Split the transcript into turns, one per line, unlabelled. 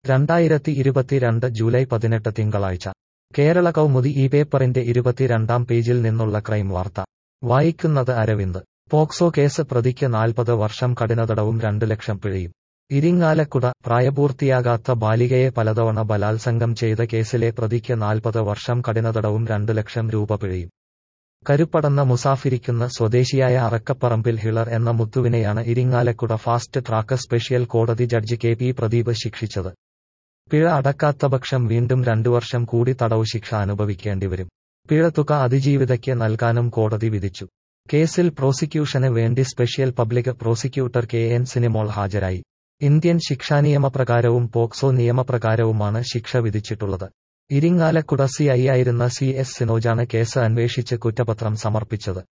രണ്ടായിരത്തി ഇരുപത്തിരണ്ട് ജൂലൈ പതിനെട്ട് തിങ്കളാഴ്ച കേരള കൗമുദി ഈ പേപ്പറിന്റെ ഇരുപത്തിരണ്ടാം പേജിൽ നിന്നുള്ള ക്രൈം വാർത്ത വായിക്കുന്നത് അരവിന്ദ് പോക്സോ കേസ് പ്രതിക്ക് നാൽപ്പത് വർഷം കഠിനതടവും രണ്ട് ലക്ഷം പിഴയും ഇരിങ്ങാലക്കുട പ്രായപൂർത്തിയാകാത്ത ബാലികയെ പലതവണ ബലാത്സംഗം ചെയ്ത കേസിലെ പ്രതിക്ക് നാൽപ്പത് വർഷം കഠിനതടവും രണ്ട് ലക്ഷം രൂപ പിഴയും കരുപ്പടന്ന മുസാഫിരിക്കുന്ന സ്വദേശിയായ അറക്കപ്പറമ്പിൽ ഹിളർ എന്ന മുത്തുവിനെയാണ് ഇരിങ്ങാലക്കുട ഫാസ്റ്റ് ട്രാക്ക് സ്പെഷ്യൽ കോടതി ജഡ്ജി കെ പി പ്രദീപ് ശിക്ഷിച്ചത് പിഴ അടക്കാത്തപക്ഷം വീണ്ടും രണ്ടു വർഷം കൂടി തടവ് ശിക്ഷ അനുഭവിക്കേണ്ടിവരും പിഴ തുക അതിജീവിതയ്ക്ക് നൽകാനും കോടതി വിധിച്ചു കേസിൽ പ്രോസിക്യൂഷന് വേണ്ടി special public prosecutor K N Sinimol ഹാജരായി ഇന്ത്യൻ ശിക്ഷാനിയമപ്രകാരവും പോക്സോ നിയമപ്രകാരവുമാണ് ശിക്ഷ വിധിച്ചിട്ടുള്ളത് ഇരിങ്ങാലക്കുട സി ഐ ആയിരുന്ന സി എസ് സിനോജാണ് കേസ് അന്വേഷിച്ച് കുറ്റപത്രം സമർപ്പിച്ചത്